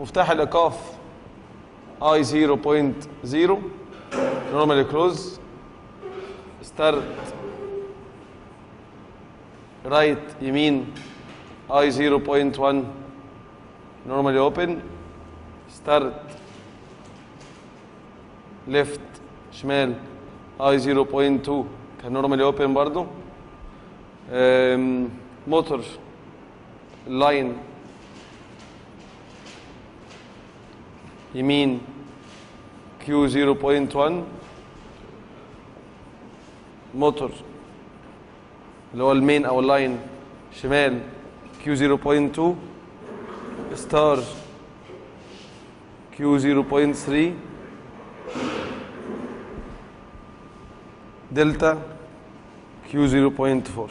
مفتاح الايقاف اي 0.0 نورمالي كلوز ستارت رايت يمين اي 0.1 نورمالي اوبن ستارت ليفت شمال اي 0.2 كان نورمالي اوبن برضو أم، موتور لاين يمين كيو 0.1 موتور اللي هو المين او اللاين شمال كيو 0.2 ستار كيو 0.3 دلتا كيو 0.4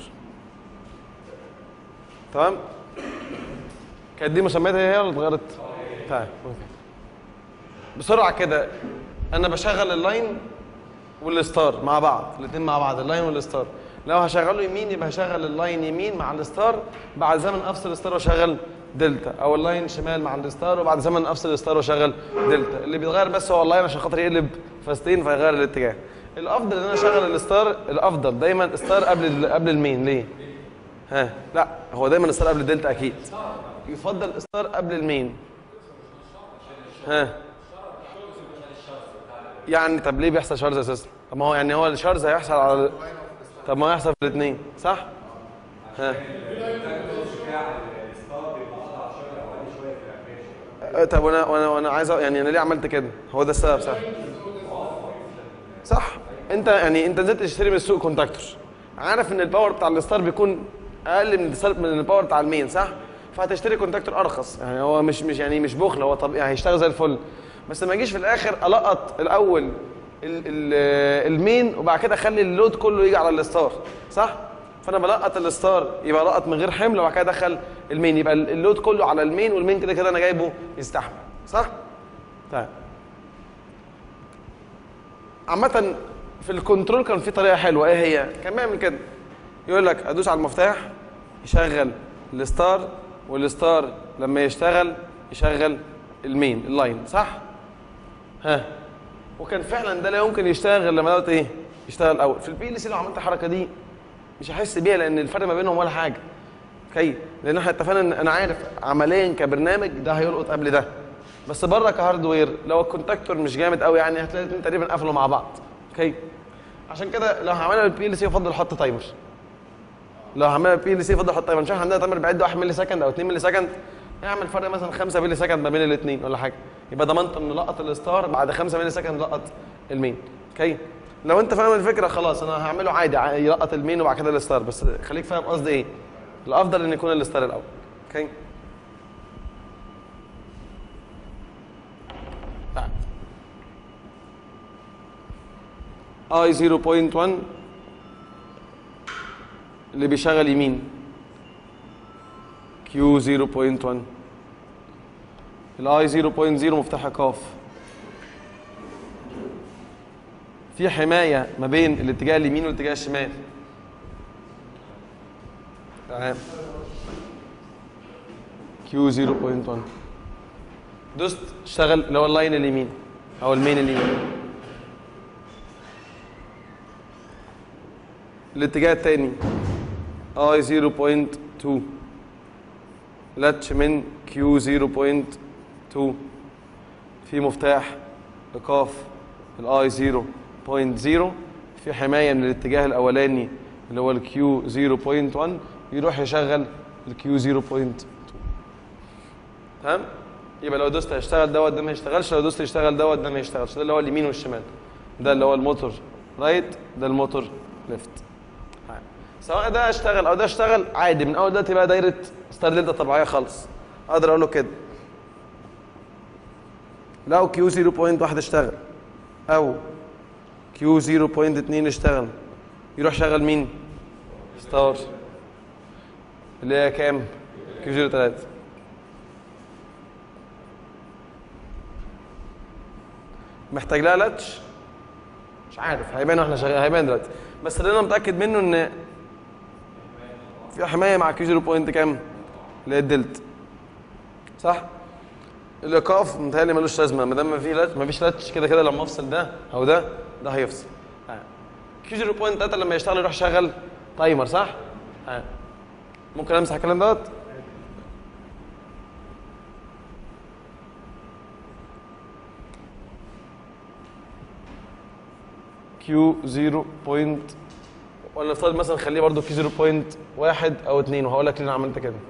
تمام كانت دي مسمياتها هي ولا اتغيرت؟ طيب اوكي بسرعه كده انا بشغل اللاين والستار مع بعض الاثنين مع بعض اللاين والستار لو هشغله يمين يبقى هشغل اللاين يمين مع الستار بعد زمن افصل الستار واشغل دلتا او اللاين شمال مع الستار وبعد زمن افصل الستار واشغل دلتا اللي بيتغير بس هو اللاين عشان خاطر يقلب فاستين فيغير الاتجاه الافضل ان انا اشغل الستار الافضل دايما ستار قبل ال- قبل المين ليه ها لا هو دايما الستار قبل الدلتا اكيد يفضل الستار قبل المين ها يعني طب ليه بيحصل شارز اساسا؟ طب ما هو يعني هو الشارز هيحصل على طب ما هو هيحصل في الاثنين صح؟ ها أه، طب وانا وانا وانا عايز أ- يعني انا ليه عملت كده؟ هو ده السبب صح؟ صح انت يعني انت نزلت تشتري من السوق كونتاكتور عارف ان الباور بتاع الستار بيكون اقل من الستار- من الباور بتاع المين صح؟ فهتشتري كونتاكتور ارخص يعني هو مش مش يعني مش بخل هو طبيعي هيشتغل زي الفل بس ما يجيش في الاخر القط الاول ال ال المين وبعد كده اخلي اللود كله يجي على الستار صح؟ فانا بلقط الستار يبقى لقط من غير حمل وبعد كده ادخل المين يبقى اللود كله على المين والمين كده كده انا جايبه يستحمل صح؟ طيب عامة في الكنترول كان في طريقة حلوة ايه هي؟ كان بيعمل كده يقول لك ادوس على المفتاح يشغل الستار والستار لما يشتغل يشغل المين اللاين صح؟ ها وكان فعلا ده لا يمكن يشتغل غير لما دوت ايه؟ يشتغل الاول في البي ال سي لو عملت الحركة دي مش هحس بيها لان الفرق ما بينهم ولا حاجة اوكي لان احنا اتفقنا ان انا عارف عمليا كبرنامج ده هيلقط قبل ده بس بره كهاردوير لو الكونتاكتور مش جامد قوي يعني هتلاقي الاثنين تقريبا قفلوا مع بعض اوكي عشان كده لو هعملها بالبي ال سي يفضل احط تايمر لو هعملها بالبي ال سي يفضل احط تايمر عشان عندنا تايمر بيعد 1 ملي سكند او 2 ملي سكند يعمل فرق مثلا 5 ملي سكند ما بين الاثنين ولا حاجه يبقى ضمنت انه لقط الستار بعد 5 ملي سكند لقط المين اوكي لو انت فاهم الفكره خلاص انا هعمله عادي ع- يلقط المين وبعد كده الستار بس خليك فاهم قصدي ايه الافضل ان يكون الستار الاول اوكي اي 0.1 اللي بيشغل يمين كيو 0.1 الاي 0.0 مفتاح ايقاف في حمايه ما بين الاتجاه اليمين والاتجاه الشمال تمام كيو 0.1 دوست اشتغل اللي هو اللاين اليمين او المين اليمين الاتجاه الثاني اي 0.2 لاتش من كيو 0.2 في مفتاح ايقاف الاي 0.0 في حمايه من الاتجاه الاولاني اللي هو الكيو 0.1 يروح يشغل الكيو 0.2 تمام يبقى لو دوست هيشتغل دوت ده ما يشتغلش لو دوست يشتغل دوت ده ما يشتغلش ده اللي هو اليمين والشمال ده اللي هو الموتور رايت ده الموتور ليفت سواء ده اشتغل او ده اشتغل عادي من اول دلوقتي بقى دايره ستار دلتا طبيعيه خالص اقدر اقول له كده لو كيو 0.1 اشتغل او كيو 0.2 اشتغل يروح شغل مين ستار اللي هي كام كيو 0.3 محتاج لها لاتش مش عارف هيبان واحنا شغالين هيبان دلوقتي بس اللي انا متاكد منه ان في حمايه مع كيو 0 بوينت كام اللي هي الدلت صح الايقاف متهيألي ملوش لازمه ما دام ما في لاتش ما فيش لاتش كده كده لما افصل ده او ده ده هيفصل كيو 0.3 لما يشتغل يروح شغل تايمر صح؟ آه. ممكن امسح الكلام دوت؟ كيو 0. بوينت ولا نفترض مثلا خليه برضه كيو 0.1 او 2 وهقول لك ليه انا عملت كده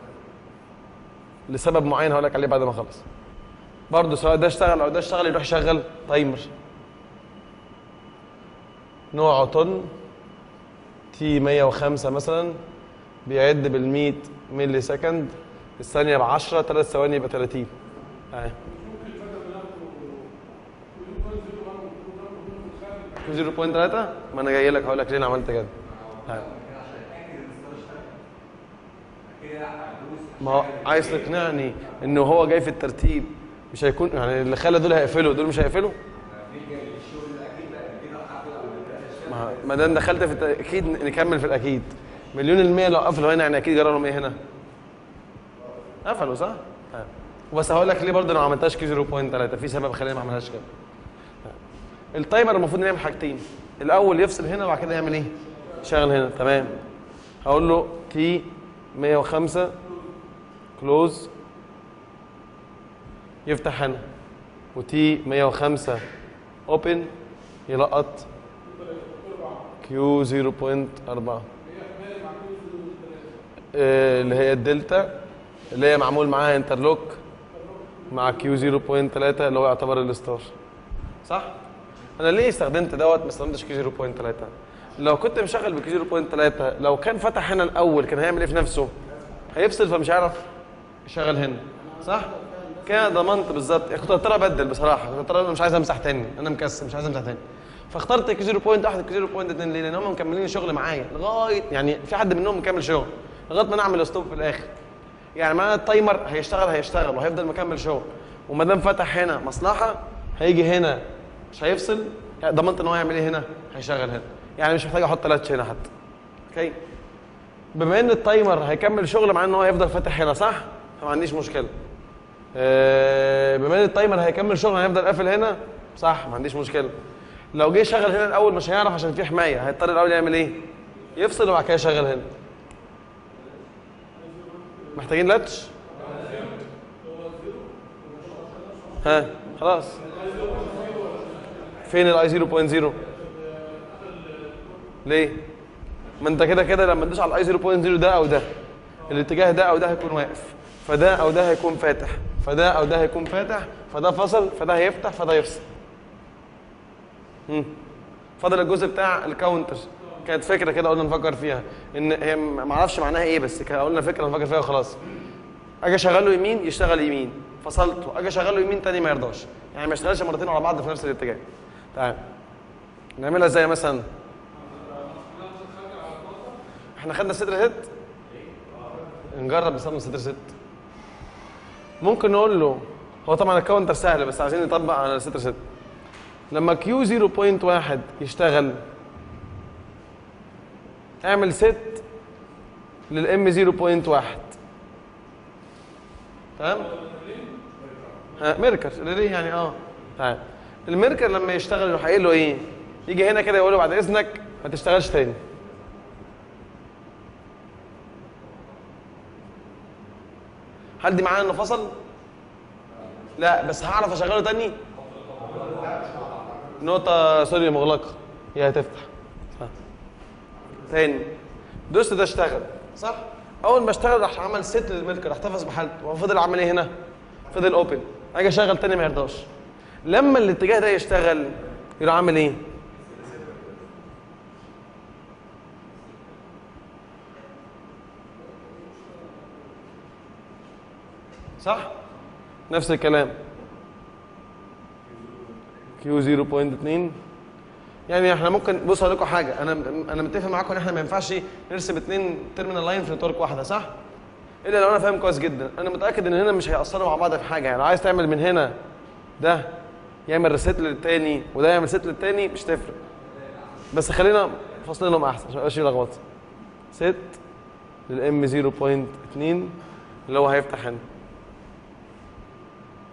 لسبب معين هقول لك عليه بعد ما اخلص برضه سواء ده اشتغل او ده اشتغل يروح يشغل تايمر نوعه طن تي 105 مثلا بيعد بال 100 ملي سكند الثانيه ب 10 3 ثواني يبقى 30 اهي 0.3 ما انا جاي لك هقول لك ليه انا عملت كده اهي. ما هو عايز تقنعني انه هو جاي في الترتيب مش هيكون يعني اللي خلى دول هيقفلوا دول مش هيقفلوا ما ما دام دخلت في الت- اكيد نكمل في الاكيد مليون المية لو قفلوا هنا يعني اكيد جرى لهم ايه هنا قفلوا صح؟ ها. وبس هقول لك ليه برضه انا ما عملتهاش كي 0.3 في سبب خليني ما اعملهاش كده ها. التايمر المفروض يعمل حاجتين الاول يفصل هنا وبعد كده يعمل ايه؟ يشغل هنا تمام هقول له تي 105 كلوز يفتح هنا وتي 105 اوبن يلقط كيو 0.4 آه، اللي هي الدلتا اللي هي معمول معاها انترلوك مع كيو 0.3 اللي هو يعتبر الستار صح؟ انا ليه استخدمت دوت ما استخدمتش كيو 0.3 لو كنت مشغل بكيو 0.3 لو كان فتح هنا الاول كان هيعمل ايه في نفسه؟ هيفصل فمش هيعرف يشغل هنا صح؟ كده ضمنت بالظبط كنت هضطر ابدل بصراحه كنت هضطر أنا مش عايز امسح تاني انا مكسل مش عايز امسح تاني فاخترت كي 0.1 كي 0.2 ليه؟ لان هم مكملين الشغل معايا لغايه يعني في حد منهم مكمل شغل لغايه ما نعمل ستوب في الاخر يعني معنى التايمر هيشتغل هيشتغل وهيفضل مكمل شغل وما دام فتح هنا مصلحه هيجي هنا مش هيفصل يعني ضمنت ان هو يعمل ايه هنا هيشغل هنا يعني مش محتاج احط لاتش هنا حتى اوكي بما ان التايمر هيكمل شغل مع ان هو هيفضل فاتح هنا صح فما عنديش مشكله آه، بما ان التايمر هيكمل شغل هيفضل قافل هنا صح ما عنديش مشكله لو جه شغل هنا الاول مش هيعرف عشان في حمايه هيضطر الاول يعمل ايه يفصل وبعد كده يشغل هنا محتاجين لاتش ها خلاص فين الاي 0.0 ليه ما انت كده كده لما تدوس على الاي 0.0 ده او ده الاتجاه ده او ده هيكون واقف فده او ده هيكون فاتح فده او ده هيكون فاتح فده فصل فده هيفتح فده يفصل مم. فاضل الجزء بتاع الكاونتر كانت فكره كده قلنا نفكر فيها ان هي ما اعرفش معناها ايه بس كده قلنا فكره نفكر فيها وخلاص اجي اشغله يمين يشتغل يمين فصلته اجي اشغله يمين تاني ما يرضاش يعني ما يشتغلش مرتين على بعض في نفس الاتجاه تعال نعملها زي مثلا احنا خدنا صدر هيد نجرب نستخدم صدر ست ممكن نقول له هو طبعا الكاونتر سهل بس عايزين نطبق على صدر ست لما كيو 0.1 يشتغل اعمل ست للام 0.1 تمام ها ميركر ليه يعني اه تمام الميركر لما يشتغل يروح قايل له ايه يجي هنا كده يقول له بعد اذنك ما تشتغلش تاني هل دي معناه انه فصل لا بس هعرف اشغله تاني نقطة سوري مغلقة هي هتفتح صح. تاني دوست ده اشتغل صح اول ما اشتغل راح عمل ست للميركر احتفظ بحالته وفضل عامل ايه هنا فضل اوبن اجي اشغل تاني ما يرضاش لما الاتجاه ده يشتغل يروح عامل ايه صح نفس الكلام كيو 0.2 يعني احنا ممكن بص اقول لكم حاجه انا انا متفق معاكم ان احنا ما ينفعش نرسم اثنين تيرمينال لاين في نتورك واحده صح؟ الا لو انا فاهم كويس جدا انا متاكد ان هنا مش هيأثروا مع بعض في حاجه يعني لو عايز تعمل من هنا ده يعمل ريست للتاني وده يعمل ست للتاني مش تفرق بس خلينا فاصلينهم احسن عشان ما يبقاش في لخبطه ست للام 0.2 اللي هو هيفتح هنا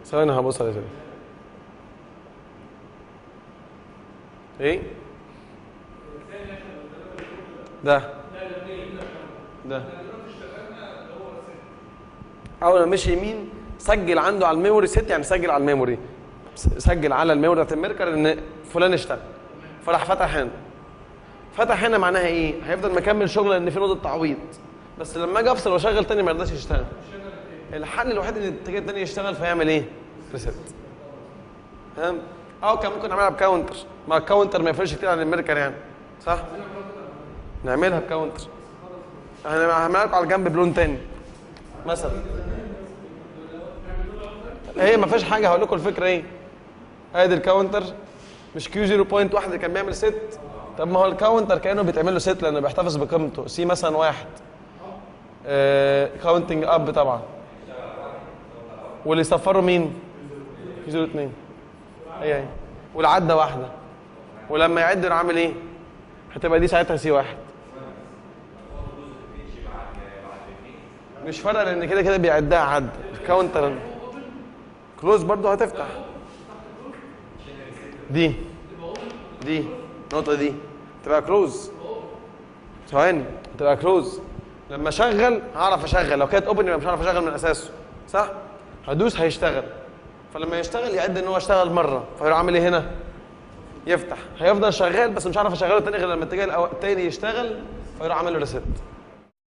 ثواني هبص على تاني ايه ده ده اول ما مشي يمين سجل عنده على الميموري ست يعني سجل على الميموري س- سجل على الميموري بتاعت الميركر ان فلان اشتغل فراح فتح هنا فتح هنا معناها ايه هيفضل مكمل شغل لان في نقطه تعويض بس لما اجي افصل واشغل تاني ما يرضاش يشتغل الحل الوحيد ان الاتجاه التاني يشتغل فيعمل ايه ريست فاهم اه كان ممكن نعملها بكاونتر ما الكاونتر ما يفرقش كتير عن الميركر يعني صح نعملها بكاونتر احنا هعملها لكم على الجنب بلون تاني مثلا هي ما فيهاش حاجه هقول لكم الفكره ايه ادي الكاونتر مش كيو 0.1 اللي كان بيعمل ست طب ما هو الكاونتر كانه بيتعمل له ست لانه بيحتفظ بقيمته سي مثلا واحد كاونتنج اب طبعا واللي يصفره مين؟ كيو 2 هي هي والعده واحده ولما يعد يروح عامل ايه؟ هتبقى دي ساعتها سي واحد مش فارقه لان كده كده بيعدها عد الكاونتر كلوز برضو هتفتح دي دي النقطه دي تبقى كلوز ثواني تبقى كلوز لما اشغل هعرف اشغل لو كانت اوبن يبقى مش هعرف اشغل من اساسه صح هدوس هيشتغل فلما يشتغل يعد ان هو اشتغل مره فيروح عامل ايه هنا يفتح هيفضل شغال بس مش عارف اشغله تاني غير لما الاتجاه الأو- التاني يشتغل فيروح عامل له ريست